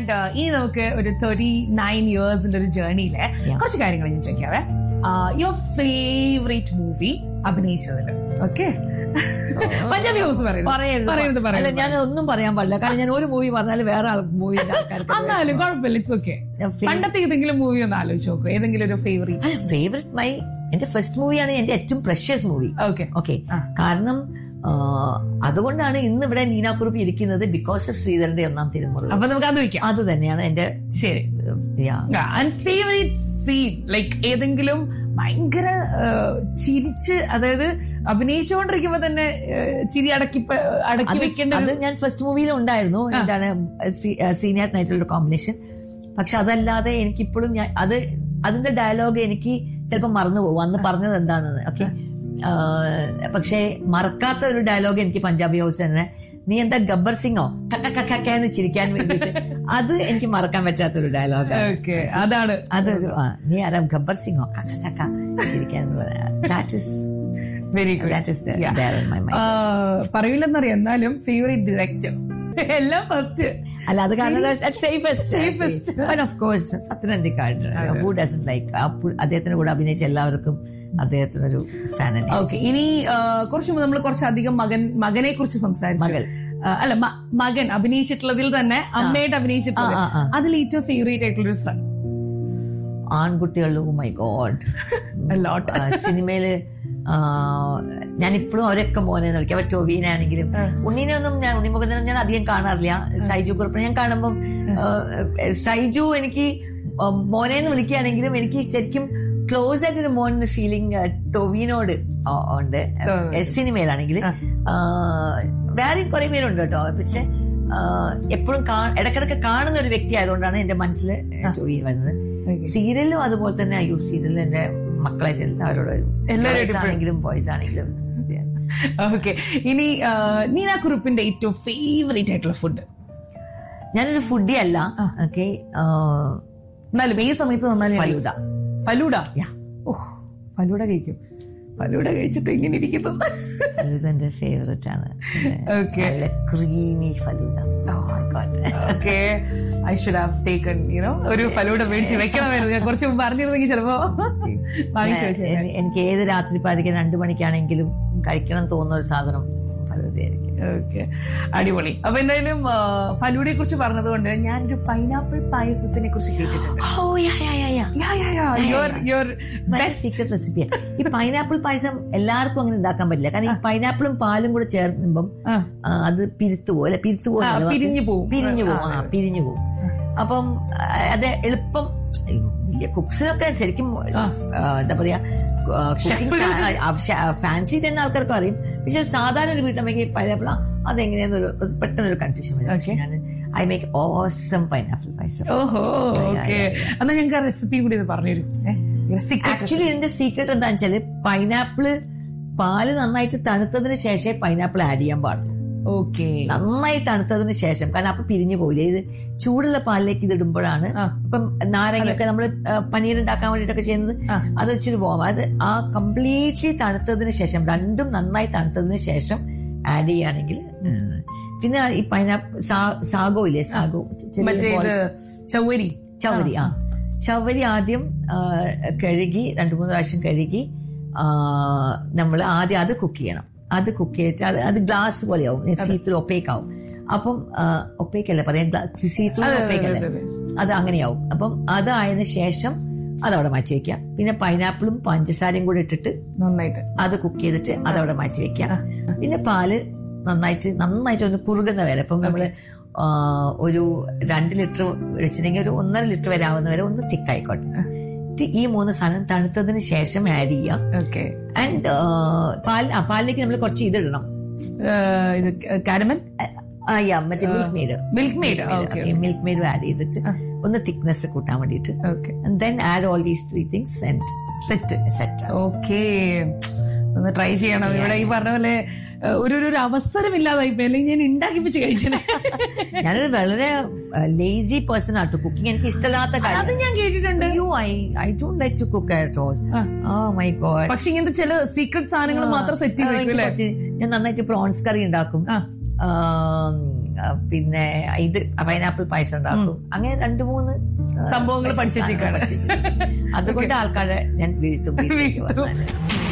And ഇനി നമുക്ക് ഒരു തേർട്ടി നയൻ ഇയേഴ്സിന്റെ ഒരു ജേർണിയിലെ കുറച്ച് കാര്യങ്ങൾ ഞാൻ ചോദിക്കാവേ യുവർ ഫേവറേറ്റ് മൂവി അഭിനയിച്ചതിൽ ഓക്കെ പഞ്ചാബി ഹൗസ് പറയുന്നത് പറയരുത് പറയരുത് അല്ല പറയരുത് ഞാൻ ഒന്നും പറയാൻ പാടില്ല കാരണം ഞാൻ ഒരു മൂവി പറഞ്ഞാൽ വേറെ ആൾ മൂവി എന്നാലും കുഴപ്പമില്ല ഇറ്റ്സ് ഓക്കെ പണ്ടത്തെ ഏതെങ്കിലും മൂവി ഒന്ന് ആലോചിച്ച് നോക്കൂ ഏതെങ്കിലും ഒരു ഫേവറേറ്റ് ഫേവറേറ്റ് മൈ എന്റെ ഫസ്റ്റ് മൂവിയാണ് എന്റെ ഏറ്റവും പ്രഷ്യസ് മൂവി ഓക്കെ ഓക്കെ കാരണം ആ, അതുകൊണ്ടാണ് ഇന്ന് ഇവിടെ നീനാക്കുറുപ്പ് ഇരിക്കുന്നത് ബിക്കോസ് ഓഫ് ശ്രീധരന്റെ ഒന്നാം തിരുമുറ അപ്പൊ നമുക്ക് അത് വെക്കാം അത് തന്നെയാണ് എന്റെ ശരി yeah. And favourite scene like ഏതെങ്കിലും ഭയങ്കര ആ, ചിരിച്ച് അതായത് അഭിനയിച്ചുകൊണ്ടിരിക്കുമ്പോ തന്നെ ആ, ചിരി അടക്കി പ- അടക്കി അത് വെക്കേണ്ട അത് ഒരു- ഞാൻ ഫസ്റ്റ് മൂവിയിൽ ഉണ്ടായിരുന്നു എന്താണ് സീനിയർ നൈറ്റുള്ള കോമ്പിനേഷൻ പക്ഷെ അതല്ലാതെ എനിക്കിപ്പോഴും ഞാൻ അത് അതിന്റെ ഡയലോഗ് എനിക്ക് ചിലപ്പോൾ മറന്നു പോകും അന്ന് പറഞ്ഞത് എന്താണെന്ന് ഓക്കെ പക്ഷേ മറക്കാത്ത ഒരു ഡയലോഗ് എനിക്ക് പഞ്ചാബി ഹൗസ് തന്നെ നീ എന്താ ഗബ്ബർ സിംഗോ കക്ക കക്ക എന്ന് ചിരിക്കാൻ വേണ്ടിയിട്ട് അത് എനിക്ക് മറക്കാൻ പറ്റാത്ത ഒരു ഡയലോഗ് Okay, അതാണ് അതൊരു ആ, നീ ആരാ ഗബ്ബർ സിംഗോ കക്ക കക്ക ചിരിക്കാൻ that is very good that is my mind പറയില്ലെന്നറിയാം എന്നാലും ഫേവറേറ്റ് ഡയറക്ടർ എല്ലാം ഫസ്റ്റ് അല്ല അത് കാരണം safest Safest. But of course Sathyan Anthikad who doesn't like അദ്ദേഹത്തിന്റെ കൂടെ അഭിനയിച്ച എല്ലാവർക്കും അദ്ദേഹത്തിനൊരു ഫാൻ തന്നെ ഓക്കെ ഇനി ആ, കുറച്ച് മുമ്പ് നമ്മൾ കുറച്ചധികം മകൻ മകനെ കുറിച്ച് സംസാരിച്ചു മകൾ. ആ, അല്ല മ- മകൻ അഭിനയിച്ചിട്ടുള്ളതിൽ തന്നെ അമ്മയായിട്ട് അഭിനയിച്ചിട്ടുള്ളത് ആ, ആ, അതിൽ ഏറ്റവും ഫേവറേറ്റ് ആയിട്ടുള്ള ഒരു സൺ ആൺകുട്ടികൾ ഓ മൈ ഗോഡ് ലോട്ട് സിനിമയില് ആ, ഞാൻ ഇപ്പോഴും അവരൊക്കെ മോനെ വിളിക്കാം അവർ ടൊവീനാണെങ്കിലും ഉണ്ണീനെ ഒന്നും ഞാൻ ഉണ്ണിമുഖത്തിനെ ഞാൻ അധികം കാണാറില്ല സൈജു കുറിപ്പ് ഞാൻ കാണുമ്പം ആ, സൈജു എനിക്ക് ആ, മോനെ എന്ന് വിളിക്കുകയാണെങ്കിലും എനിക്ക് ശരിക്കും ക്ലോസ് ആയിട്ടൊരു മോൻ എന്ന ഫീലിംഗ് ടൊവീനോട് ആ- ഉണ്ട് സിനിമയിലാണെങ്കിൽ വേറെയും കുറെ പേരുണ്ട് കേട്ടോ പക്ഷെ എപ്പോഴും ഇടക്കിടക്ക് കാണുന്ന ഒരു വ്യക്തി ആയതുകൊണ്ടാണ് എന്റെ മനസ്സിൽ ടൊവീൻ വരുന്നത് സീരിയലിലും അതുപോലെ തന്നെ അയ്യോ സീരിയലിൽ എന്റെ മക്കളായിട്ട് എല്ലാവരോടും എല്ലാവരോടും ആണെങ്കിലും ബോയ്സ് ആണെങ്കിലും ഓക്കെ ഇനി ആ, നീന കുറുപ്പിന്റെ ഏറ്റവും ഫേവറേറ്റ് ആയിട്ടുള്ള ഫുഡ് ഞാനൊരു ഫുഡി അല്ല ഓക്കെ എന്നാലും ഈ സമയത്ത് നന്നായി ഫലൂദ ഫലൂഡ Yeah. ഓ ഫലൂഡ കഴിക്കും ഫലൂഡ കഴിച്ചിട്ട് ഇങ്ങനെ ഇരിക്കുന്നു ഫലൂദ എന്റെ ഫേവറേറ്റ് ആണ് Okay. നല്ല creamy falooda Oh my God. Okay I should have taken you know ഒരു ഫലൂഡ മേടിച്ച് വെക്കണമായിരുന്നു ഞാൻ കുറച്ച് മുമ്പ് പറഞ്ഞിരുന്നെങ്കിൽ ചിലപ്പോ വാങ്ങിച്ചു വെച്ചേ എനി- എനിക്ക് ഏത് രാത്രി പാതിക്ക് രണ്ടു മണിക്കാണെങ്കിലും കഴിക്കണം എന്ന് തോന്നുന്ന ഒരു സാധനം ഫലൂദയായിരിക്കും ഓക്കെ അടിപൊളി അപ്പൊ എന്തായാലും ഫലൂഡയെ കുറിച്ച് പറഞ്ഞതുകൊണ്ട് ഞാനൊരു പൈനാപ്പിൾ പായസത്തിനെ കുറിച്ച് കേട്ടിട്ടുണ്ട് Oh, yeah, yeah, yeah, yeah. Yeah, yeah, yeah. Your, your ഭയങ്കര സീക്രട്ട് റെസിപ്പിയാണ് ഈ പൈനാപ്പിൾ പായസം എല്ലാവർക്കും അങ്ങനെ ഉണ്ടാക്കാൻ പറ്റില്ല കാരണം ഈ പൈനാപ്പിളും പാലും കൂടെ ചേർക്കുമ്പം ആ. ആ, അത് പിരുത്തു പോകും അല്ലെ പിരുത്തു ആ, പോകും പിരിഞ്ഞു പോവും. പിരിഞ്ഞു ആ, പോകും ആ പിരിഞ്ഞു പോകും അപ്പം ആ, അത് എളുപ്പം അയ്യോ, വലിയ കുക്സിനൊക്കെ ശരിക്കും ആ, എന്താ പറയാ ഫാൻസി തന്നെ ആൾക്കാർക്ക് അറിയും പക്ഷെ സാധാരണ ഒരു വീട്ടമ്മയ്ക്ക് പൈനാപ്പിൾ അതെങ്ങനെയാന്നൊരു പെട്ടെന്നൊരു കൺഫ്യൂഷൻ വരും പക്ഷെ ഞാൻ I make awesome pineapple payasam ഓഹോ ഓക്കെ എന്നാ ഞങ്ങൾക്ക് ആ റെസിപ്പി കൂടി ഇത് പറഞ്ഞുതരും ആക്ച്വലി ഇതിന്റെ സീക്രട്ട് എന്താണെന്ന് വെച്ചാല് പൈനാപ്പിള് പാല് നന്നായിട്ട് തണുത്തതിന് ശേഷമേ പൈനാപ്പിൾ ആഡ് ചെയ്യാൻ പാടുള്ളൂ ഓക്കെ നന്നായി തണുത്തതിന് ശേഷം കാരണം അപ്പൊ പിരിഞ്ഞു പോയില്ല ഇത് ചൂടുള്ള പാലിലേക്ക് ഇത് ഇടുമ്പോഴാണ് ആ. ഇപ്പം നാരങ്ങയൊക്കെ നമ്മൾ പനീർ ഉണ്ടാക്കാൻ വേണ്ടിയിട്ടൊക്കെ ചെയ്യുന്നത് ആ. അത് വെച്ചിട്ട് പോകാം അത് ആ കംപ്ലീറ്റ്ലി തണുത്തതിന് ശേഷം രണ്ടും നന്നായി തണുത്തതിന് ശേഷം ആഡ് ചെയ്യുകയാണെങ്കിൽ ഉം. പിന്നെ ഈ പൈനാപ്പിൾ സാഗോ ഇല്ലേ സാഗോ ചെറിയ മറ്റേ ഇത് balls. ചൗവരി ചവരി ആ ചവരി ആദ്യം ആ, കഴുകി രണ്ടു മൂന്ന് പ്രാവശ്യം കഴുകി നമ്മൾ ആദ്യം അത് കുക്ക് ചെയ്യണം അത് കുക്ക് ചെയ്തിട്ട് അത് അത് ഗ്ലാസ് പോലെയാവും സീത്തിൽ ഒപ്പേക്കാവും അപ്പം ഒപ്പേക്കല്ല പറയാം സീത്തിൽ അതെ, അതെ, ഒപ്പേക്കല്ലേ അതെ, അത് അങ്ങനെയാവും അപ്പം അതായതിനു ശേഷം അതവിടെ മാറ്റി വെക്കാം പിന്നെ പൈനാപ്പിളും പഞ്ചസാരയും കൂടെ ഇട്ടിട്ട് നന്നായിട്ട് അത് കുക്ക് ചെയ്തിട്ട് അതവിടെ മാറ്റി വെക്കാം പിന്നെ പാല് നന്നായിട്ട് നന്നായിട്ട് ഒന്ന് കുറുകുന്ന വരെ ഇപ്പം നമ്മള് ആ, ഒരു രണ്ട് ലിറ്റർ വെച്ചിട്ടുണ്ടെങ്കിൽ ഒരു ഒന്നര ലിറ്റർ വരെ ആവുന്ന വരെ ഒന്ന് തിക്കായിക്കോട്ടെ എന്നിട്ട് ഈ മൂന്ന് സാധനം തണുത്തതിന് ശേഷം ആഡ് ചെയ്യാം ഓക്കെ ആൻഡ് പാൽ ആ, പാലിലേക്ക് നമ്മൾ കുറച്ച് ഇതിടണം ഇത് കാരമൻ ആ യാ മറ്റേ Milkmaid Milkmaid okay Milkmaid add ചെയ്തിട്ട് ഒന്ന് തിക്നെസ് കൂട്ടാൻ വേണ്ടിയിട്ട് okay then add all these three things and set set okay ഒന്ന് ട്രൈ ചെയ്യണം ഇവിടെ ഈ പറഞ്ഞ പോലെ ഏഹ്, ഒരു ഒരു- ഒരു അവസരമില്ലാതായി പോയി അല്ലെങ്കിൽ ഞാൻ ഉണ്ടാക്കിപ്പിച്ച് കഴിച്ചേ ഞാനൊരു വളരെ ലേസി പേഴ്സൺ ആട്ടോ കുക്കിംഗ് എനിക്ക് ഇഷ്ടമില്ലാത്ത അത് കാര്യം ഞാൻ കേട്ടിട്ടുണ്ട് അയ്യോ I I don't like to cook at all ആ. ഓ മൈ ഗോഡ് പക്ഷെ ഇങ്ങനത്തെ ചില സീക്രട്ട് സാധനങ്ങൾ മാത്രം സെറ്റ് ചെയ്ത് വെക്കും അല്ലേ ഞാൻ നന്നായിട്ട് പ്രോൺസ് കറി ഉണ്ടാക്കും ആ. ആം, ആ, പിന്നെ ഇത് പൈനാപ്പിൾ പായസം ഉണ്ടാക്കും അങ്ങനെ രണ്ടു മൂന്ന് ആ, സംഭവങ്ങൾ special പഠിച്ചു സാധനങ്ങൾ വെച്ചേക്കാണ്. പഠിച്ചു വെച്ചിട്ടുണ്ട്. അതുകൊണ്ട് ആൾക്കാരെ ഞാൻ വീഴ്ത്തും വീട്ടിലേക്ക് വീഴ്ത്തും. വന്നാല്.